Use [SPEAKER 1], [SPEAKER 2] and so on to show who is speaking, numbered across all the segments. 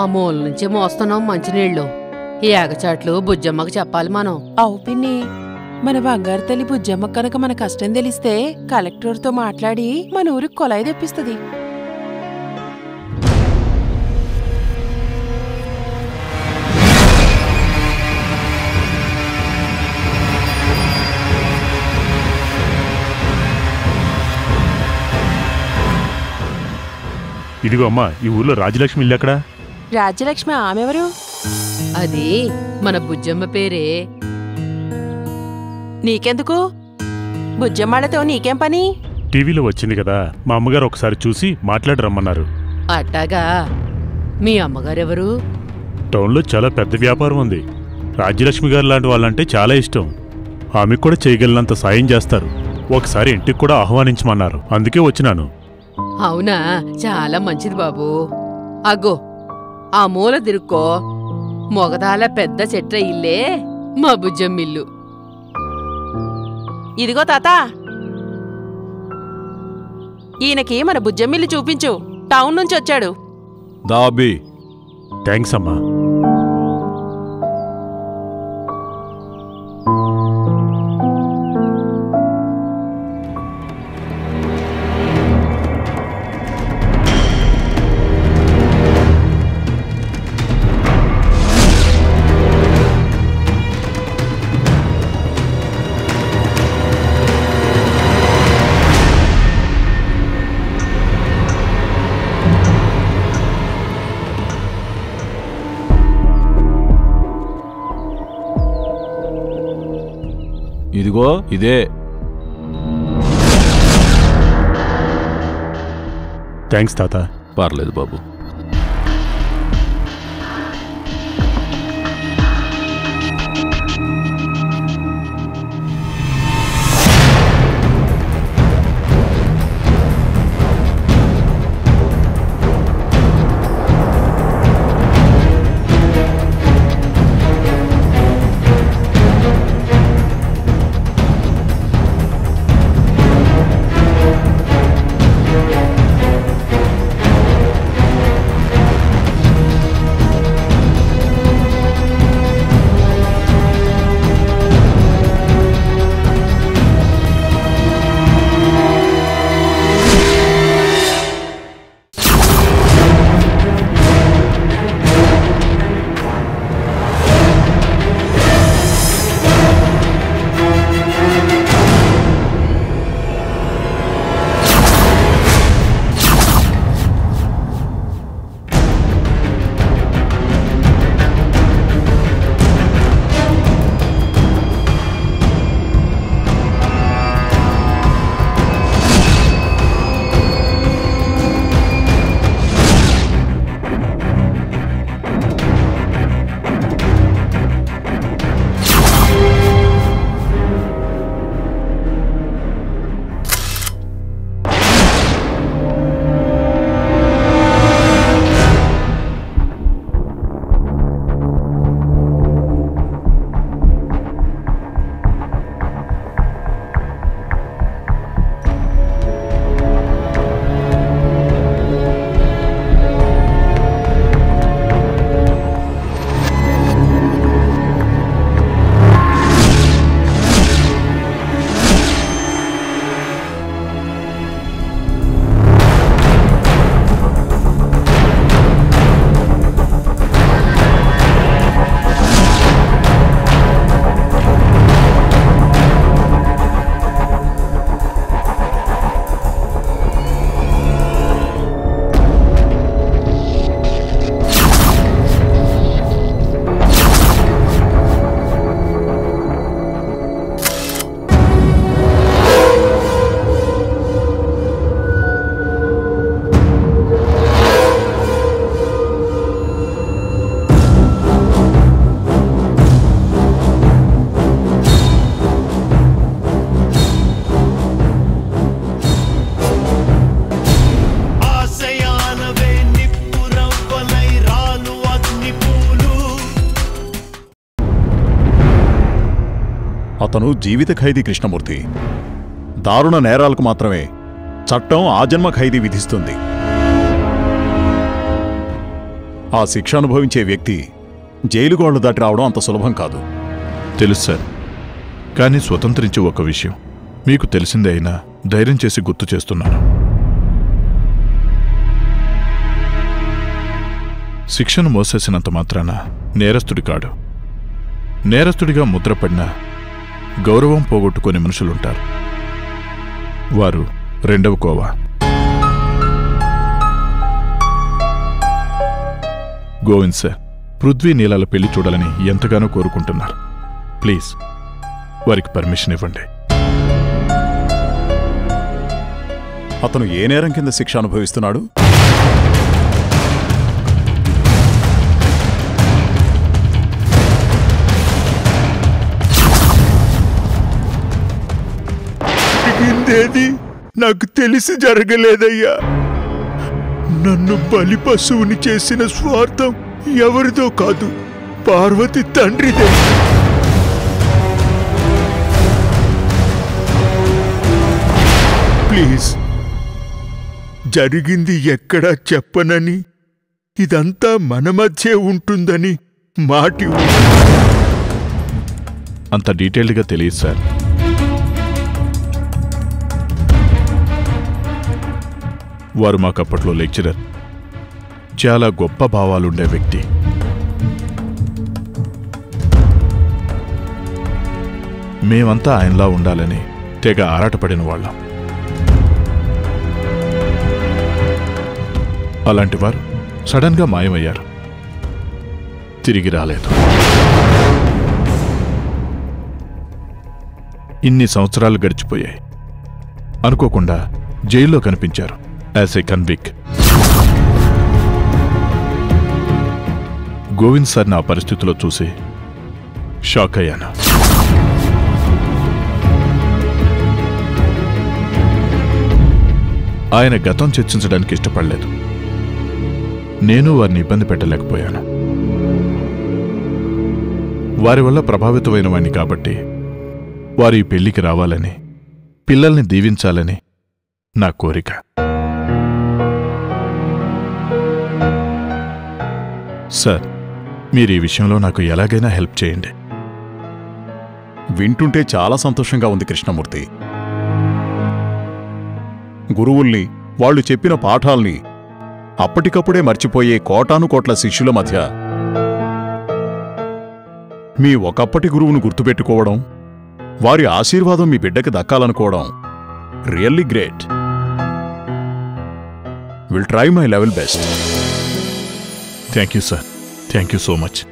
[SPEAKER 1] మూల నుంచి మోస్తున్నాం మంచినీళ్ళు ఈ ఏగచాట్లు బుజ్జమ్మకు చెప్పాలి మనం
[SPEAKER 2] అవు పిన్ని మన బంగారు తల్లి బుజ్జమ్మ కనుక మన కష్టం తెలిస్తే కలెక్టర్తో మాట్లాడి మన ఊరికి కొలాయి తెప్పిస్తుంది
[SPEAKER 3] ఇదిగో అమ్మా ఈ ఊర్లో రాజలక్ష్మి ఇల్లు ఎక్కడా
[SPEAKER 2] రాజ్యలక్ష్మి ఆమెవరు
[SPEAKER 1] అది మన బుజ్జమ్మ పేరే
[SPEAKER 2] నీకెందుకు బుజ్జమ్మాళ్ళతో నీకేం పని
[SPEAKER 3] టీవీలో వచ్చింది కదా మా అమ్మగారు ఒకసారి చూసి మాట్లాడి రమ్మన్నారు
[SPEAKER 1] అట్టాగా మీ అమ్మగారెవరు
[SPEAKER 3] టౌన్లో చాలా పెద్ద వ్యాపారం ఉంది రాజ్యలక్ష్మి గారు లాంటి వాళ్ళంటే చాలా ఇష్టం ఆమెకు కూడా చేయగలిగినంత సాయం చేస్తారు ఒకసారి ఇంటికి కూడా ఆహ్వానించమన్నారు అందుకే వచ్చినాను
[SPEAKER 1] అవునా చాలా మంచిది బాబు అగ్గో ఆ మూల తిరుక్కో మొగదాల పెద్ద చెట్ల ఇల్లే మా బుజ్జమ్మిల్లు
[SPEAKER 2] ఇదిగో తాత ఈయనకి మన బుజ్జమ్మిల్లి చూపించు టౌన్ నుంచి వచ్చాడు
[SPEAKER 4] దాబి
[SPEAKER 3] థ్యాంక్స్ అమ్మా
[SPEAKER 4] ఇదిగో ఇదే
[SPEAKER 3] థ్యాంక్స్ తాత
[SPEAKER 4] పర్లేదు బాబు
[SPEAKER 5] ఆశయాలవే నిప్పురవ్వలై రాలు అగ్నిపూలు
[SPEAKER 6] అతను జీవిత ఖైదీ కృష్ణమూర్తి దారుణ నేరాలకు మాత్రమే చట్టం ఆజన్మ ఖైదీ విధిస్తుంది ఆ శిక్ష అనుభవించే వ్యక్తి జైలు గోళ్లు దాటి రావడం అంత సులభం కాదు
[SPEAKER 7] తెలుసు సార్ కానీ స్వతంత్రించి ఒక విషయం మీకు తెలిసిందే అయినా ధైర్యం చేసి గుర్తు చేస్తున్నాను శిక్షను మోసేసినంత మాత్రాన నేరస్తుడి కాడు నేరస్తుడిగా ముద్రపడిన గౌరవం పోగొట్టుకునే మనుషులుంటారు వారు రెండవ కోవా గోవింద్ సార్ పృథ్వీ నీలాల పెళ్లి చూడాలని ఎంతగానో కోరుకుంటున్నారు ప్లీజ్ వారికి పర్మిషన్ ఇవ్వండి
[SPEAKER 6] అతను ఏ నేరం కింద శిక్ష అనుభవిస్తున్నాడు
[SPEAKER 7] జరిగిందేది నాకు తెలిసి జరగలేదయ్యా నన్ను బలి పశువుని చేసిన స్వార్థం ఎవరిదో కాదు పార్వతి తండ్రిదే ప్లీజ్ జరిగింది ఎక్కడా చెప్పనని ఇదంతా మన మధ్యే ఉంటుందని మాటి అంత డీటెయిల్డ్గా తెలియదు సార్ వారు మాకప్పట్లో లెక్చరర్ చాలా గొప్ప భావాలుండే వ్యక్తి మేమంతా ఆయనలా ఉండాలని తెగ ఆరాటపడిన వాళ్ళం అలాంటి వారు సడన్గా మాయమయ్యారు తిరిగి రాలేదు ఇన్ని సంవత్సరాలు గడిచిపోయాయి అనుకోకుండా జైల్లో కనిపించారు as a convict Govind sir నా పరిస్థితిలో చూసి షాక్ అయ్యాను ఆయన గతం చర్చించడానికి ఇష్టపడలేదు నేను వారిని ఇబ్బంది పెట్టలేకపోయాను వారి వల్ల ప్రభావితమైన వాణ్ణి కాబట్టి వారు ఈ పెళ్లికి రావాలని పిల్లల్ని దీవించాలని నా కోరిక సార్ మీరు ఈ విషయంలో నాకు ఎలాగైనా హెల్ప్ చేయండి
[SPEAKER 6] వింటుంటే చాలా సంతోషంగా ఉంది కృష్ణమూర్తి గురువుల్ని వాళ్ళు చెప్పిన పాఠాల్ని అప్పటికప్పుడే మర్చిపోయే కోటాను కోట్ల శిష్యుల మధ్య మీ ఒకప్పటి గురువును గుర్తుపెట్టుకోవడం వారి ఆశీర్వాదం మీ బిడ్డకి దక్కాలనుకోవడం really great will try my level best
[SPEAKER 7] thank you sir thank you so much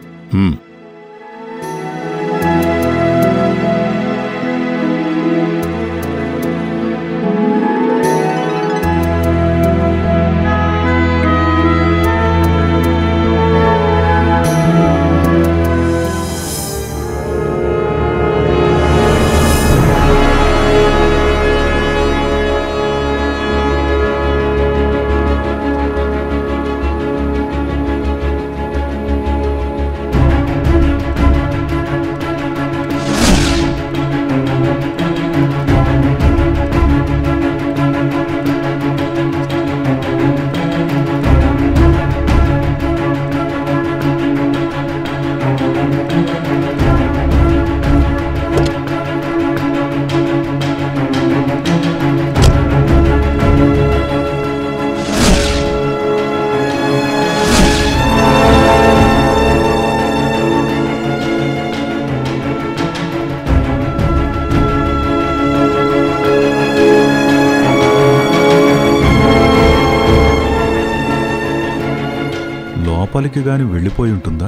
[SPEAKER 4] లోపలికి గాని వెళ్ళిపోయి ఉంటుందా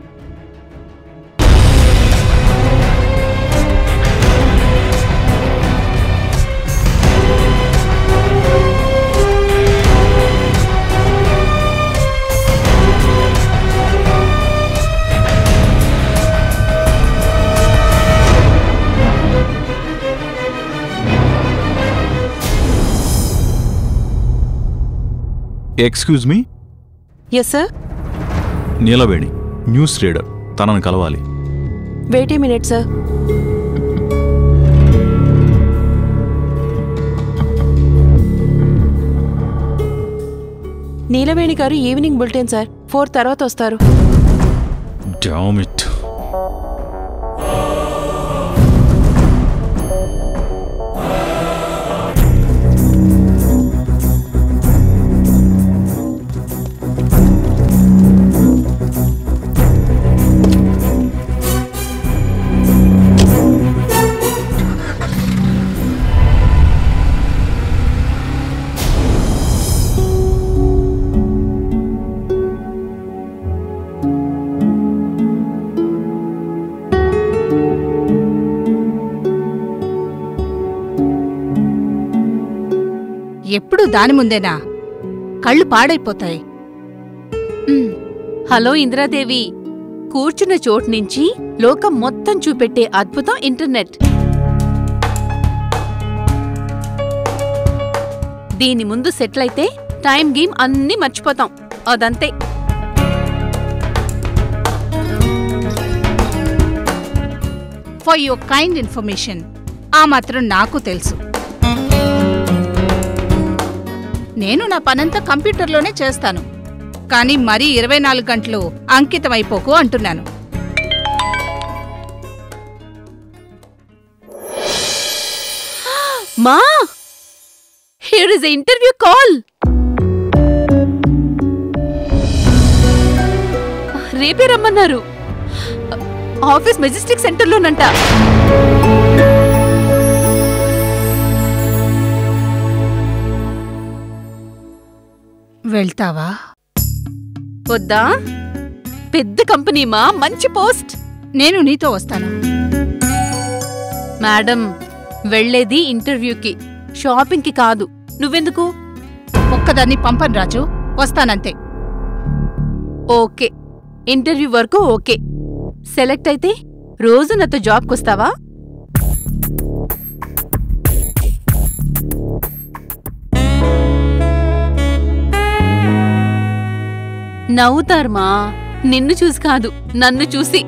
[SPEAKER 4] excuse me
[SPEAKER 2] yes sir
[SPEAKER 4] Neelaveni news reader తనను కలవాలి
[SPEAKER 2] wait a minute sir Neelaveni garu evening bulletin sir four తర్వాత వస్తారు
[SPEAKER 4] డామ్ ఇట్
[SPEAKER 8] ఎప్పుడు దాని ముందేనా కళ్ళు పాడైపోతాయి
[SPEAKER 1] హలో ఇందిరాదేవి కూర్చున్న చోటు నుంచి లోకం మొత్తం చూపెట్టే అద్భుతం ఇంటర్నెట్ దీని ముందు సెటిల్ అయితే టైం గేమ్ అన్నీ మర్చిపోతాం అదంతే
[SPEAKER 8] ఫర్ యువర్ కైండ్ ఇన్ఫర్మేషన్ ఆ మాత్రం నాకు తెలుసు నేను నా పనంతా కంప్యూటర్లోనే చేస్తాను కానీ మరీ ఇరవై నాలుగు గంటలు అంకితమైపోకు అంటున్నాను
[SPEAKER 1] మా హియర్ ఇస్ ఇంటర్వ్యూ కాల్ రేపే రమ్మన్నారు ఆఫీస్ మెజెస్టిక్ సెంటర్లోనంట
[SPEAKER 8] వెళ్తావా
[SPEAKER 1] వద్దా పెద్ద కంపెనీ మా మంచి పోస్ట్
[SPEAKER 8] నేను నీతో వస్తాను
[SPEAKER 1] మేడం వెళ్ళేది ఇంటర్వ్యూకి షాపింగ్కి కాదు నువ్వెందుకు
[SPEAKER 8] ఒక్కదాన్ని పంపను రాజు వస్తానంతే
[SPEAKER 1] ఓకే ఇంటర్వ్యూ వరకు ఓకే సెలెక్ట్ అయితే రోజు నాతో జాబ్కొస్తావా నవ్వుతారు మా నిన్ను చూసి కాదు నన్ను చూసి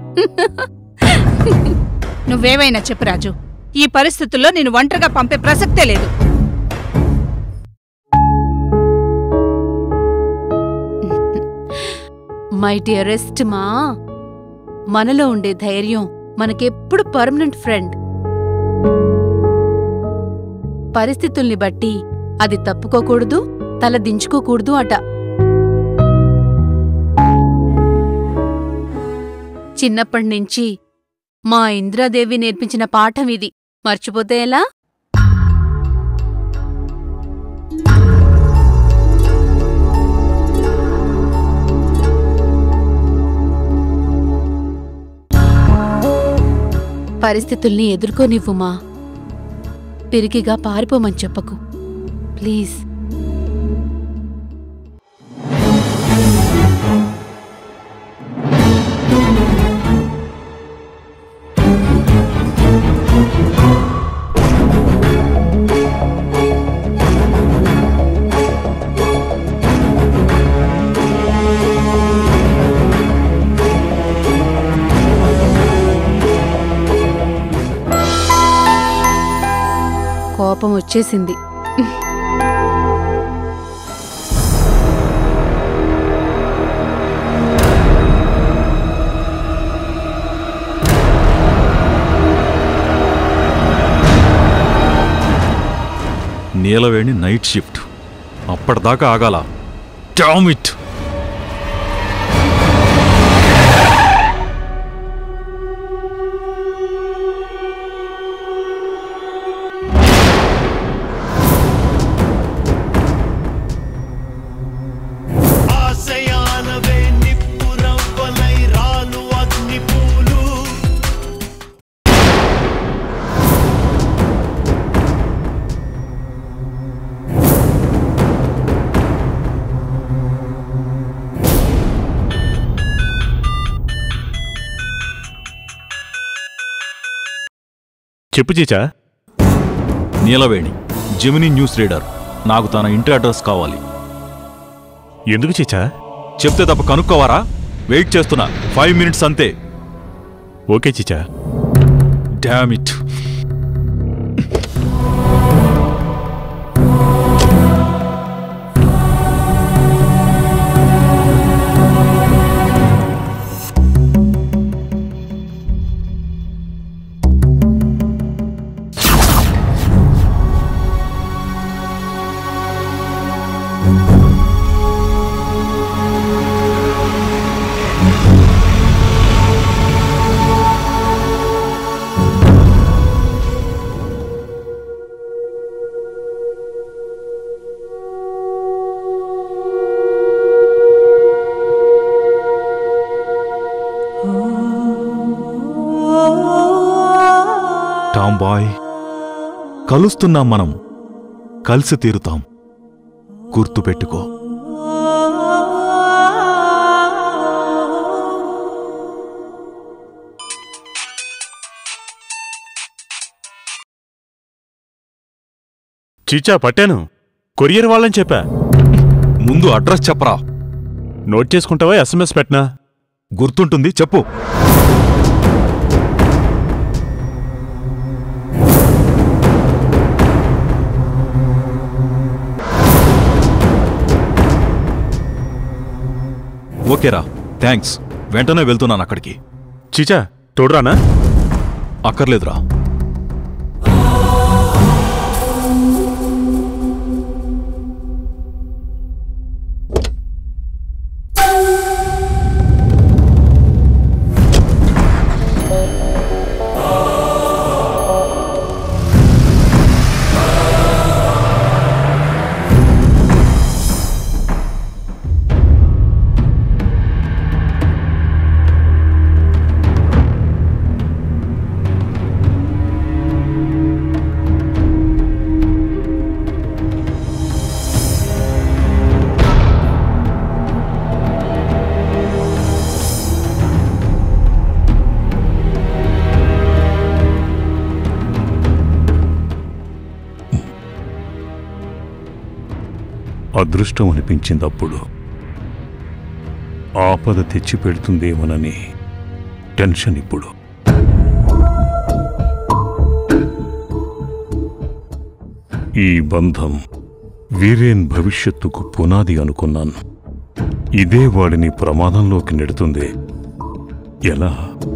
[SPEAKER 8] నువ్వేమైనా చెప్పు రాజు ఈ పరిస్థితుల్లో నేను ఒంటరిగా పంపే ప్రసక్తే లేదు
[SPEAKER 1] మై డియరెస్ట్ మా మనలో ఉండే ధైర్యం మనకెప్పుడు పర్మనెంట్ ఫ్రెండ్ పరిస్థితుల్ని బట్టి అది తప్పుకోకూడదు తల దించుకోకూడదు అట చిన్నప్పటినుంచి మా ఇంద్రాదేవి నేర్పించిన పాఠం ఇది మర్చిపోతే ఎలా పరిస్థితుల్ని ఎదుర్కోనివ్వుమా పిరికిగా పారిపోమని చెప్పకు ప్లీజ్ కోపం వచ్చేసింది
[SPEAKER 4] నీలవేణి నైట్ షిఫ్ట్ అప్పటిదాకా ఆగాల డామ్ ఇట్
[SPEAKER 5] ఆశయాలవే నిప్పురవ్వలై రాలు అగ్నిపూలు
[SPEAKER 3] చెప్పు చీచా
[SPEAKER 4] నీలవేణి జెమిని న్యూస్ రీడర్ నాకు తన ఇంటి అడ్రస్ కావాలి
[SPEAKER 3] ఎందుకు చీచా
[SPEAKER 4] చెప్తే తప్ప కనుక్కోవారా వెయిట్ చేస్తున్నా ఫైవ్ మినిట్స్ అంతే
[SPEAKER 3] ఓకే చీచా
[SPEAKER 4] డామ్ ఇట్ రాంబాయ్ కలుస్తున్నాం మనం కలిసి తీరుతాం గుర్తుపెట్టుకో
[SPEAKER 3] చీచా పట్టాను కొరియర్ వాళ్ళని చెప్పా
[SPEAKER 4] ముందు అడ్రస్ చెప్పరా
[SPEAKER 3] నోట్ చేసుకుంటావా ఎస్ఎంఎస్ పెట్టనా
[SPEAKER 4] గుర్తుంటుంది చెప్పు ఓకేరా థ్యాంక్స్ వెంటనే వెళ్తున్నాను అక్కడికి
[SPEAKER 3] చీచా తోడురానా
[SPEAKER 4] అక్కర్లేదురా
[SPEAKER 3] అదృష్టం అనిపించింది అప్పుడు ఆపద తెచ్చి పెడుతుందేమోనని టెన్షన్ ఇప్పుడు ఈ బంధం వీరేన్ భవిష్యత్తుకు పునాది అనుకున్నాను ఇదే వాడిని ప్రమాదంలోకి నెడుతుంది ఎలా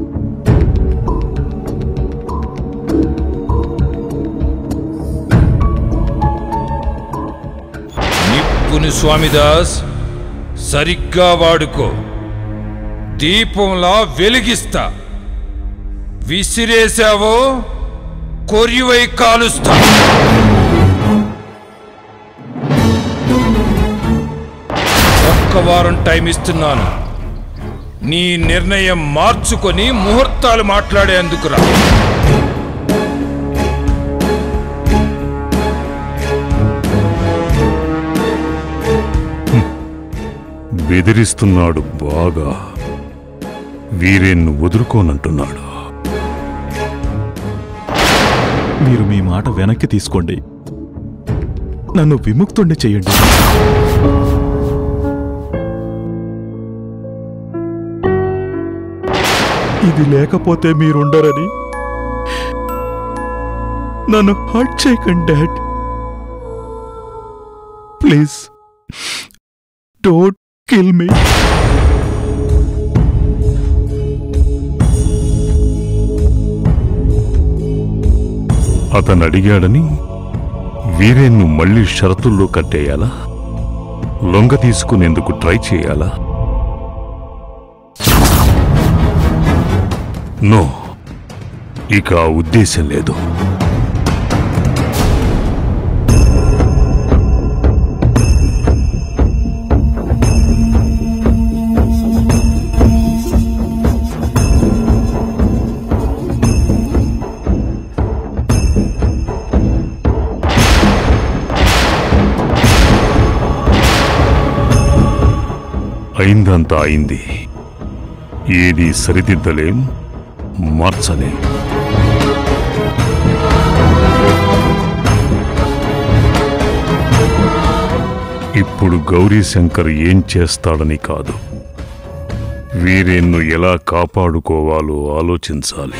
[SPEAKER 9] నిప్పుని స్వామిదాస్ సరిగ్గా వాడుకో దీపంలా వెలిగిస్తా విసిరేశావో కొరివై కాలుస్తా ఒక్క వారం టైం ఇస్తున్నాను నీ నిర్ణయం మార్చుకొని ముహూర్తాలు మాట్లాడేందుకురా
[SPEAKER 3] బెదిరిస్తున్నాడు బాగా వీరేన్ను వదులుకోనంటున్నాడు
[SPEAKER 4] మీరు మీ మాట వెనక్కి తీసుకోండి నన్ను విముక్తుండి చెయ్యండి ఇది లేకపోతే మీరుండరని నన్ను హర్ట్ చేయకండి dad please don't kill me
[SPEAKER 3] అతను అడిగాడని వీరేన్ను మళ్ళీ షరతుల్లో కట్టేయాలా లొంగ తీసుకునేందుకు ట్రై చేయాలా నో ఇక ఆ ఉద్దేశం లేదు అయిందంతా అయింది ఏది సరిదిద్దలేం మార్చలేం ఇప్పుడు గౌరీశంకర్ ఏం చేస్తాడని కాదు వీరేన్ను ఎలా కాపాడుకోవాలో ఆలోచించాలి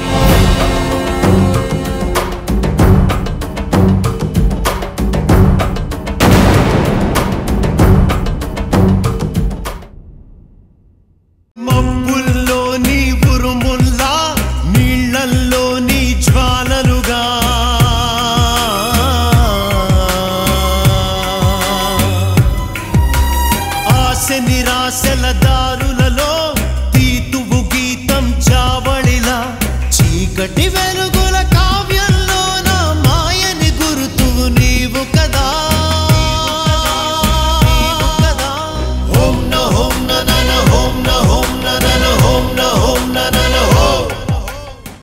[SPEAKER 5] మబ్బుల్లోని ఉరుముల్లా నీళ్లల్లోని జ్వాలలుగా ఆశ నిరాశల దారులలో